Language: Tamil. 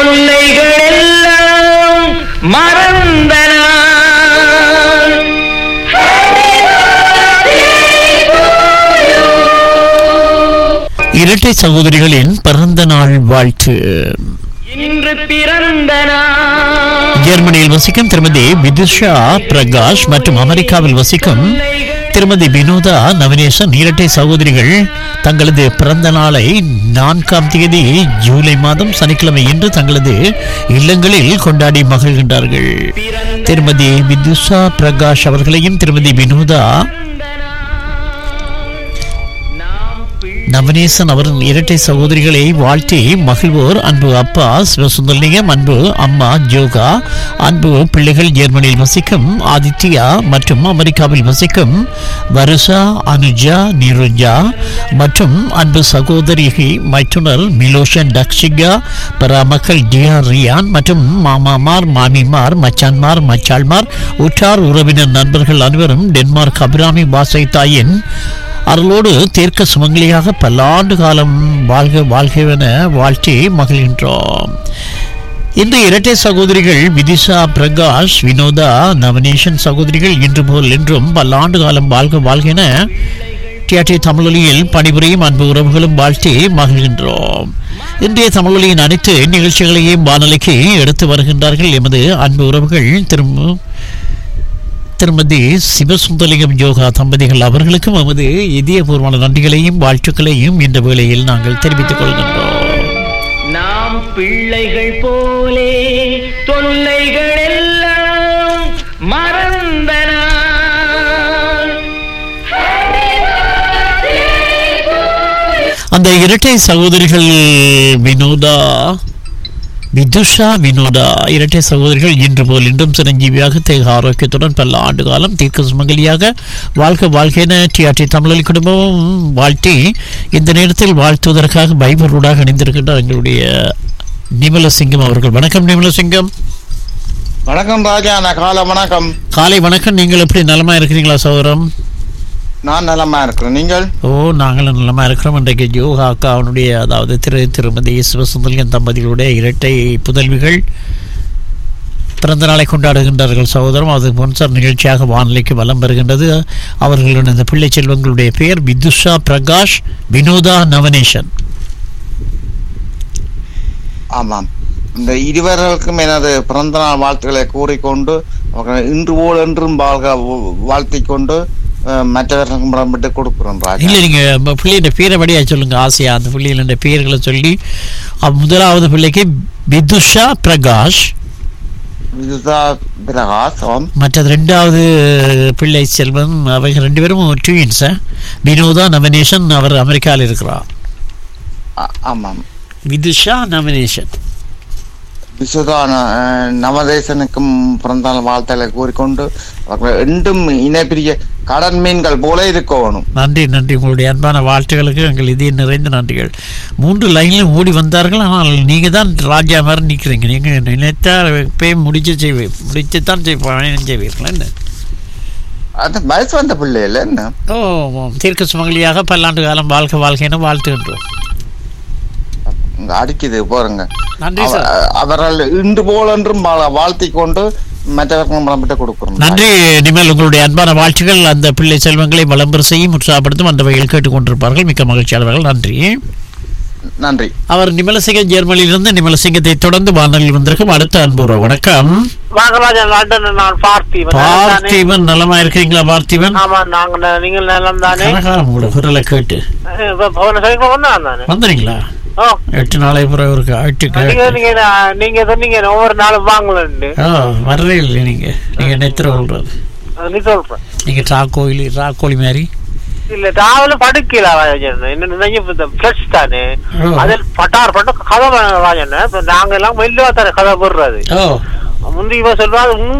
தொல்லைகள் எல்லாம் மறந்தன இரட்டை சகோதரிகளின் பிறந்த நாள் வாழ்த்து இன்று பிறந்த நாள் ஜெர்மனியில் வசிக்கும் திருமதி விதுஷா பிரகாஷ் மற்றும் அமெரிக்காவில் வசிக்கும் திருமதி வினோதா நவனேசன் இரட்டை சகோதரிகள் தங்களது பிறந்த நாளை நான்காம் தேதி ஜூலை மாதம் சனிக்கிழமை இன்று தங்களது இல்லங்களில் கொண்டாடி மகிழ்கின்றார்கள் திருமதி விதுஷா பிரகாஷ் அவர்களையும் திருமதி வினோதா நவனேசன் அவரின் இரட்டை சகோதரிகளை வாழ்த்தி மகிழ்வோர் அன்பு அப்பா சிவசுந்தரலிங்கம் அன்பு அம்மா ஜோகா அன்பு பிள்ளைகள் ஜெர்மனியில் வசிக்கும் ஆதித்யா மற்றும் அமெரிக்காவில் வசிக்கும் வருஷா அனுஜா நிருஜா மற்றும் அன்பு சகோதரி மைத்துனர் மிலோஷன் டக்ஷிகா பிற மக்கள் டியா ரியான் மற்றும் மாமாமார் மாமிமார் மச்சான்மார் மச்சாள்மார் உற்றார் உறவினர் நண்பர்கள் அனைவரும் டென்மார்க் அபிராமி பாசை தாயின் அருளோடு தீர்க்க சுமங்கலியாக பல்லாண்டு காலம் வாழ்க வாழ்கவென வாழ்த்தி மகிழ்கின்றோம் இந்த இரட்டை சகோதரிகள் விதிஷா பிரகாஷ் வினோதா நவனேஷன் சகோதரிகள் இன்று போல் என்றும் பல்லாண்டு காலம் வாழ்க வாழ்கென டிஆர்டி தமிழொலியில் பணிபுரியும் அன்பு உறவுகளும் வாழ்த்தி மகிழ்கின்றோம் இன்றைய தமிழொலியின் அனைத்து நிகழ்ச்சிகளையும் வானொலிக்கு எடுத்து வருகின்றார்கள் எமது அன்பு உறவுகள் திரும்ப திருமதி சிவசுந்தலிங்கம் யோகா தம்பதிகள் அவர்களுக்கும் எமது இதயபூர்வமான நன்றிகளையும் வாழ்த்துக்களையும் இந்த வேளையில் நாங்கள் தெரிவித்துக் கொள்கின்றோம் நாம் பிள்ளைகள் போலே தொல்லைகள் எல்லாம் மறந்தன அந்த இரட்டை சகோதரிகள் வினோதா விதுஷா வினோதா இரட்டை சகோதரிகள் இன்று போல் இன்றும் சிரஞ்சீவியாக தேக ஆரோக்கியத்துடன் பல ஆண்டு காலம் தீர்க்க சுமங்கலியாக வாழ்க வாழ்க்கையின டிஆர்டி தமிழொலி குடும்பமும் வாழ்த்தி இந்த நேரத்தில் வாழ்த்துவதற்காக பைபரோடாக இணைந்திருக்கின்றார் எங்களுடைய நிமலசிங்கம் அவர்கள் வணக்கம் நிமலசிங்கம் வணக்கம் ராஜா நான் காலை வணக்கம் காலை வணக்கம் நீங்கள் எப்படி நலமா இருக்கிறீங்களா சகோதரம் நான் நலமா இருக்கிறேன் நீங்கள் ஓ நாங்களும் நலமா இருக்கிறோம் இன்றைக்கு யோகா அக்கா அவனுடைய அதாவது திரு திருமதி சிவசுந்தலியன் தம்பதிகளுடைய இரட்டை புதல்விகள் பிறந்த நாளை கொண்டாடுகின்றார்கள் சகோதரம் அது முன்சார் நிகழ்ச்சியாக வானிலைக்கு வலம் பெறுகின்றது அவர்களுடைய இந்த பிள்ளை செல்வங்களுடைய பெயர் விதுஷா பிரகாஷ் வினோதா நவனேஷன் ஆமாம் இந்த இருவர்களுக்கும் எனது பிறந்த நாள் வாழ்த்துக்களை கூறிக்கொண்டு அவர்கள் இன்று போல் என்றும் வாழ்க வாழ்த்திக் கொண்டு அஹ், மற்றவர்களுக்கும் விட்டு கொடுக்கிறோம் ராஜா இல்லை நீங்கள் பிள்ளையோட பேரை வழியா சொல்லுங்க ஆசையா அந்த பிள்ளைகளுடைய பெயர்களை சொல்லி அஹ், முதலாவது பிள்ளைக்கு விதுஷா பிரகாஷ் இதுதான் பிரகாசம் மற்றது ரெண்டாவது பிள்ளை செல்வன் அவங்க ரெண்டு பேரும் ட்வின்ஸ் வினோதா நவனேஷன் அவர் அமெரிக்காவில் இருக்கிறார் ஆ- ஆமாம் விதுஷா நவனேஷன் விசுதா ந- நவதேசனுக்கும் பிறந்த நாள் வாழ்த்துக்களை கூறிக்கொண்டு அவர்கள் என்றும் இணைப்பிரிய கடல் மீன்கள் போல இருக்கணும் நன்றி நன்றி உங்களுடைய அன்பான வாழ்த்துகளுக்கு எங்கள் இதய நிறைந்த நன்றிகள் மூன்று லைனிலும் ஓடி வந்தார்கள் ஆனால் நீங்கள் தான் ராஜா மாதிரி நிற்கிறீங்க நீங்கள் நினைத்தால் இப்பயும் முடிச்சு செய்வீ முடிச்சு தான் செய்வீர்கள் செய்வீர்கள் என்ன அது வயசு வந்த பிள்ளை இல்லை என்ன ஓ ஓ, தீர்க்க சுமங்கலியாக பல்லாண்டு காலம் வாழ்க வாழ்க்கைன்னு வாழ்த்துகின்றோம் இங்க அடிக்குது போறங்க நன்றி அவ- சார் அவர்கள் இன்று போல் என்றும் வா- வாழ்த்திக் கொண்டு மற்றவர்கள் விட்டு கொடுக்கிறோம் நன்றி இனிமேல் உங்களுடைய அன்பான வாழ்த்துக்கள் அந்த பிள்ளை செல்வங்களை வளம்பெற செய்யும் உற்சாகப்படுத்தும் அந்த வகையில் கேட்டுக்கொண்டிருப்பார்கள் மிக்க மகிழ்ச்சியாளர்கள் நன்றி நன்றி அவர் நிமலசிங்க ஜெர்மனியிலிருந்து நிமலசிங்கத்தை தொடர்ந்து வானொலியில் வந்திருக்கும் அடுத்த அன்புறவு வணக்கம் நாகராஜன் லண்டன் நான் பார்த்திபன் நலம் தானே? பார்த்திபன் நலமா இருக்கிறீங்களா பார்த்திபன் ஆமா நாங்க ந- நீங்கள் நலம் தானே கனகாலம் உங்களோட குரலை கேட்டு இப்ப போன சனிக்கிழமை வந்தான் தானே வந்துறீங்களா ஓ எட்டு நாளை பிறகு இருக்கு எட்டு நீங்க கேட்டு நீங்க நீங்க சொன்னீங்க ஒவ்வொரு நாளும் வாங்கலன்னு ஆ வரவே இல்லை நீங்க நீங்க நெத்திர சொல்றது நீ சொல்றேன் நீங்க ராக்கோயில் ராக்கோழி மாதிரி இல்ல ராவில படுக்கல ராஜன் என்ன நினைஞ்சு ஃப்ரெஷ் தானே ஓ. அதில் பட்டார் பட்டு கதை ராஜன் இப்ப நாங்க எல்லாம் மெல்லுவா தானே கதை போடுறது ஓ முந்தி இவ சொல்றா